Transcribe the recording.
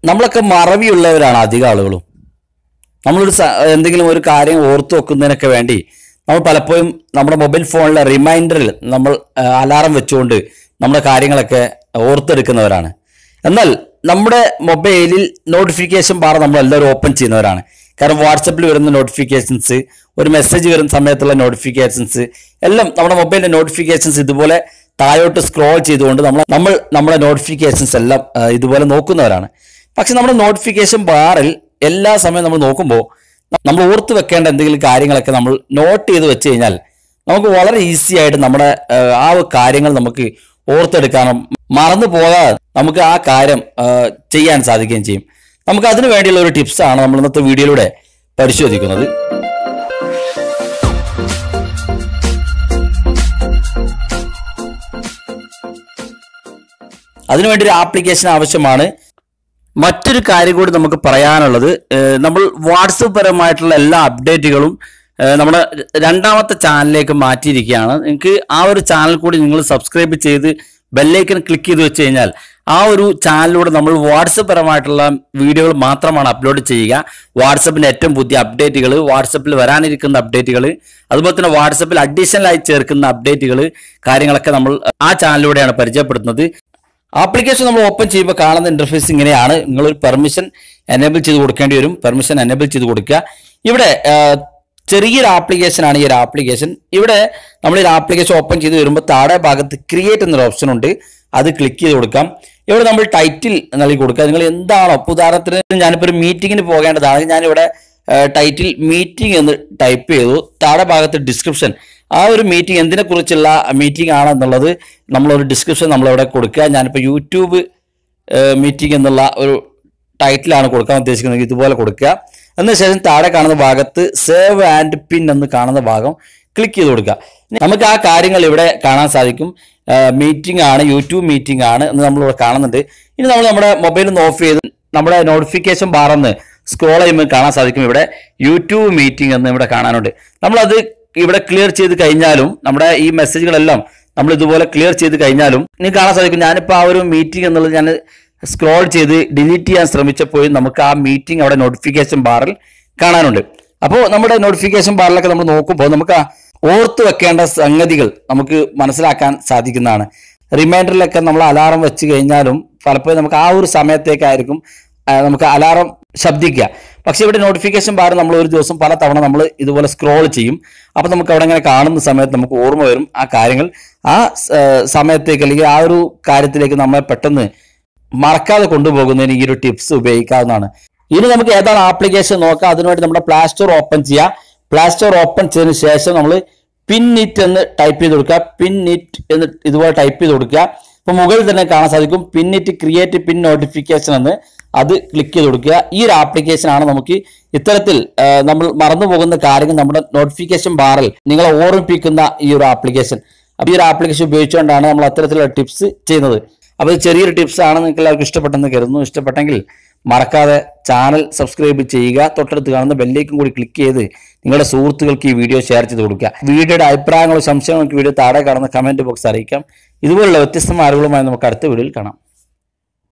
നമ്മളൊക്കെ മറവിയുള്ളവരാണ് അധിക ആളുകളും നമ്മളൊരു സ- എന്തെങ്കിലും ഒരു കാര്യം ഓർത്തു വെക്കുന്നതിനൊക്കെ വേണ്ടി നമ്മൾ പലപ്പോഴും നമ്മുടെ മൊബൈൽ ഫോണിലെ റിമൈൻഡറിൽ നമ്മൾ അലാറം വെച്ചുകൊണ്ട് നമ്മുടെ കാര്യങ്ങളൊക്കെ ഓർത്തെടുക്കുന്നവരാണ് എന്നാൽ നമ്മുടെ മൊബൈലിൽ നോട്ടിഫിക്കേഷൻ ബാർ നമ്മൾ എല്ലാവരും ഓപ്പൺ ചെയ്യുന്നവരാണ് കാരണം വാട്സപ്പിൽ വരുന്ന നോട്ടിഫിക്കേഷൻസ് ഒരു മെസ്സേജ് വരുന്ന സമയത്തുള്ള നോട്ടിഫിക്കേഷൻസ് എല്ലാം നമ്മുടെ മൊബൈലിലെ നോട്ടിഫിക്കേഷൻസ് ഇതുപോലെ താഴോട്ട് സ്ക്രോൾ ചെയ്തുകൊണ്ട് നമ്മൾ നമ്മൾ നമ്മുടെ നോട്ടിഫിക്കേഷൻസ് എല്ലാം ആ, ഇതുപോലെ നോക്കുന്നവരാണ് പക്ഷെ നമ്മുടെ നോട്ടിഫിക്കേഷൻ ബാറിൽ എല്ലാ സമയവും നമ്മൾ നോക്കുമ്പോൾ നമ്മൾ ഓർത്ത് വെക്കേണ്ട എന്തെങ്കിലും കാര്യങ്ങളൊക്കെ നമ്മൾ നോട്ട് ചെയ്ത് വെച്ച് കഴിഞ്ഞാൽ നമുക്ക് വളരെ ഈസി ആയിട്ട് നമ്മുടെ ആ, ആ ഒരു കാര്യങ്ങൾ നമുക്ക് ഓർത്തെടുക്കാനും മറന്നു പോകാതെ നമുക്ക് ആ കാര്യം ആ, ചെയ്യാൻ സാധിക്കുകയും ചെയ്യും നമുക്ക് അതിനു വേണ്ടിയുള്ള ഒരു ടിപ്സാണ് നമ്മൾ ഇന്നത്തെ വീഡിയോയിലൂടെ പരിശോധിക്കുന്നത് അതിനുവേണ്ടി ഒരു ആപ്ലിക്കേഷൻ ആവശ്യമാണ് മറ്റൊരു കാര്യം കൂടി നമുക്ക് പറയാനുള്ളത് ഏഹ് നമ്മൾ വാട്സപ്പ് പരമായിട്ടുള്ള എല്ലാ അപ്ഡേറ്റുകളും ഏഹ് നമ്മുടെ രണ്ടാമത്തെ ചാനലിലേക്ക് മാറ്റിയിരിക്കുകയാണ് നിങ്ങൾക്ക് ആ ഒരു ചാനൽ കൂടി നിങ്ങൾ സബ്സ്ക്രൈബ് ചെയ്ത് ബെല്ലൈക്കൻ ക്ലിക്ക് ചെയ്ത് വെച്ച് കഴിഞ്ഞാൽ ആ ഒരു ചാനലിലൂടെ നമ്മൾ വാട്സപ്പ് പരമായിട്ടുള്ള വീഡിയോകൾ മാത്രമാണ് അപ്ലോഡ് ചെയ്യുക വാട്സപ്പിന്റെ ഏറ്റവും പുതിയ അപ്ഡേറ്റുകൾ വാട്സപ്പിൽ വരാനിരിക്കുന്ന അപ്ഡേറ്റുകൾ അതുപോലെ തന്നെ വാട്സപ്പിൽ അഡീഷണൽ ആയി ചേർക്കുന്ന അപ്ഡേറ്റുകൾ കാര്യങ്ങളൊക്കെ നമ്മൾ ആ ചാനലിലൂടെയാണ് പരിചയപ്പെടുത്തുന്നത് ആപ്ലിക്കേഷൻ നമ്മൾ ഓപ്പൺ ചെയ്യുമ്പോൾ കാണുന്ന ഇന്റർഫേസ് ഇങ്ങനെയാണ് നിങ്ങളൊരു പെർമിഷൻ എനേബിൾ ചെയ്ത് കൊടുക്കേണ്ടി വരും പെർമിഷൻ എനേബിൾ ചെയ്ത് കൊടുക്കുക ഇവിടെ ആ, ചെറിയൊരു ആപ്ലിക്കേഷൻ ആണ് ഈ ഒരു ആപ്ലിക്കേഷൻ ഇവിടെ നമ്മൾ ഈ ആപ്ലിക്കേഷൻ ഓപ്പൺ ചെയ്ത് വരുമ്പോൾ താഴെ ഭാഗത്ത് ക്രിയേറ്റ് എന്നൊരു ഓപ്ഷൻ ഉണ്ട് അത് ക്ലിക്ക് ചെയ്ത് കൊടുക്കാം ഇവിടെ നമ്മൾ ടൈറ്റിൽ നൽകി കൊടുക്കുക നിങ്ങൾ എന്താണോ ഇപ്പൊ ഉദാഹരണത്തിന് ഞാനിപ്പോൾ ഒരു മീറ്റിങ്ങിന് പോകേണ്ടതാണ് ഞാനിവിടെ ടൈറ്റിൽ മീറ്റിംഗ് എന്ന് ടൈപ്പ് ചെയ്തു താഴെ ഭാഗത്ത് ഡിസ്ക്രിപ്ഷൻ ആ ഒരു മീറ്റിംഗ് എന്തിനെ കുറിച്ചുള്ള മീറ്റിംഗ് ആണെന്നുള്ളത് നമ്മളൊരു ഡിസ്ക്രിപ്ഷൻ നമ്മളിവിടെ കൊടുക്കുക ഞാനിപ്പോൾ യൂട്യൂബ് മീറ്റിംഗ് എന്നുള്ള ഒരു ടൈറ്റിലാണ് കൊടുക്കാൻ ഉദ്ദേശിക്കുന്നത് ഇതുപോലെ കൊടുക്കുക അതിനുശേഷം താഴെ കാണുന്ന ഭാഗത്ത് സേവ് ആൻഡ് പിൻ എന്ന് കാണുന്ന ഭാഗം ക്ലിക്ക് ചെയ്ത് കൊടുക്കുക നമുക്ക് ആ കാര്യങ്ങൾ ഇവിടെ കാണാൻ സാധിക്കും മീറ്റിംഗ് ആണ് യൂട്യൂബ് മീറ്റിംഗ് ആണ് എന്ന് നമ്മളിവിടെ കാണുന്നുണ്ട് ഇനി നമ്മൾ നമ്മുടെ മൊബൈൽ ഒന്ന് ഓഫ് ചെയ്ത് നമ്മുടെ നോട്ടിഫിക്കേഷൻ ബാറന്ന് സ്ക്രോൾ ചെയ്യുമ്പോൾ കാണാൻ സാധിക്കും ഇവിടെ യൂട്യൂബ് മീറ്റിംഗ് എന്ന് ഇവിടെ കാണാനുണ്ട് നമ്മളത് ഇവിടെ ക്ലിയർ ചെയ്ത് കഴിഞ്ഞാലും നമ്മുടെ ഈ മെസ്സേജുകളെല്ലാം നമ്മൾ ഇതുപോലെ ക്ലിയർ ചെയ്ത് കഴിഞ്ഞാലും നിങ്ങൾക്ക് കാണാൻ സാധിക്കും ഞാനിപ്പോൾ ആ ഒരു മീറ്റിംഗ് എന്നുള്ളത് ഞാൻ സ്ക്രോൾ ചെയ്ത് ഡിലീറ്റ് ചെയ്യാൻ ശ്രമിച്ചപ്പോൾ നമുക്ക് ആ മീറ്റിംഗ് അവിടെ നോട്ടിഫിക്കേഷൻ ബാറിൽ കാണാനുണ്ട് അപ്പോൾ നമ്മുടെ നോട്ടിഫിക്കേഷൻ ബാറിലൊക്കെ നമ്മൾ നോക്കുമ്പോൾ നമുക്ക് ആ ഓർത്ത് വെക്കേണ്ട സംഗതികൾ നമുക്ക് മനസ്സിലാക്കാൻ സാധിക്കുന്നതാണ് റിമൈൻഡറിലൊക്കെ നമ്മൾ അലാറം വെച്ച് കഴിഞ്ഞാലും പലപ്പോഴും നമുക്ക് ആ ഒരു സമയത്തേക്കായിരിക്കും ആ, നമുക്ക് അലാറം ശബ്ദിക്കുക പക്ഷെ ഇവിടെ നോട്ടിഫിക്കേഷൻ ബാർ നമ്മൾ ഒരു ദിവസം പല തവണ നമ്മൾ ഇതുപോലെ സ്ക്രോൾ ചെയ്യും അപ്പൊ നമുക്ക് അവിടെ ഇങ്ങനെ കാണുന്ന സമയത്ത് നമുക്ക് ഓർമ്മ വരും ആ കാര്യങ്ങൾ ആ സ- സമയത്തേക്ക് അല്ലെങ്കിൽ ആ ഒരു കാര്യത്തിലേക്ക് നമ്മളെ പെട്ടെന്ന് മറക്കാതെ കൊണ്ടുപോകുന്നതിന് ഈ ഒരു ടിപ്സ് ഉപയോഗിക്കാവുന്നതാണ് ഇനി നമുക്ക് ഏതാണ് ആപ്ലിക്കേഷൻ നോക്കാം അതിനുവേണ്ടി നമ്മുടെ പ്ലേ സ്റ്റോർ ഓപ്പൺ ചെയ്യുക പ്ലേ സ്റ്റോർ ഓപ്പൺ ചെയ്തതിന് ശേഷം നമ്മൾ പിൻ ഇറ്റ് എന്ന് ടൈപ്പ് ചെയ്ത് കൊടുക്കുക പിൻ ഇറ്റ് എന്ന് ഇതുപോലെ ടൈപ്പ് ചെയ്ത് കൊടുക്കുക ഇപ്പൊ മുകളിൽ തന്നെ കാണാൻ സാധിക്കും pin it create pin notification എന്ന് അത് ക്ലിക്ക് ചെയ്ത് കൊടുക്കുക ഈ ഒരു ആപ്ലിക്കേഷൻ ആണ് നമുക്ക് ഇത്തരത്തിൽ ആ, നമ്മൾ മറന്നു പോകുന്ന കാര്യങ്ങൾ നമ്മുടെ നോട്ടിഫിക്കേഷൻ ബാറിൽ നിങ്ങളെ ഓർമ്മിപ്പിക്കുന്ന ഈ ഒരു ആപ്ലിക്കേഷൻ അപ്പൊ ഈ ഒരു ആപ്ലിക്കേഷൻ ഉപയോഗിച്ചുകൊണ്ടാണ് നമ്മൾ അത്തരത്തിലുള്ള ടിപ്സ് ചെയ്യുന്നത് അപ്പോൾ ഇത് ചെറിയൊരു ടിപ്സ് ആണ് നിങ്ങൾക്ക് എല്ലാവർക്കും ഇഷ്ടപ്പെട്ടെന്ന് കരുതുന്നു ഇഷ്ടപ്പെട്ടെങ്കിൽ മറക്കാതെ ചാനൽ സബ്സ്ക്രൈബ് ചെയ്യുക തൊട്ടടുത്ത് കാണുന്ന ബെല്ലേക്കും കൂടി ക്ലിക്ക് ചെയ്ത് നിങ്ങളുടെ സുഹൃത്തുക്കൾക്ക് ഈ വീഡിയോ ഷെയർ ചെയ്ത് കൊടുക്കുക വീഡിയോയുടെ അഭിപ്രായങ്ങളോ സംശയങ്ങൾക്ക് വീഡിയോ താഴെ കാണുന്ന കമന്റ് ബോക്സ് അറിയിക്കാം ഇതുപോലുള്ള വ്യത്യസ്തമായ അറിവുകളുമായി നമുക്ക് അടുത്ത വീഡിയോയിൽ കാണാം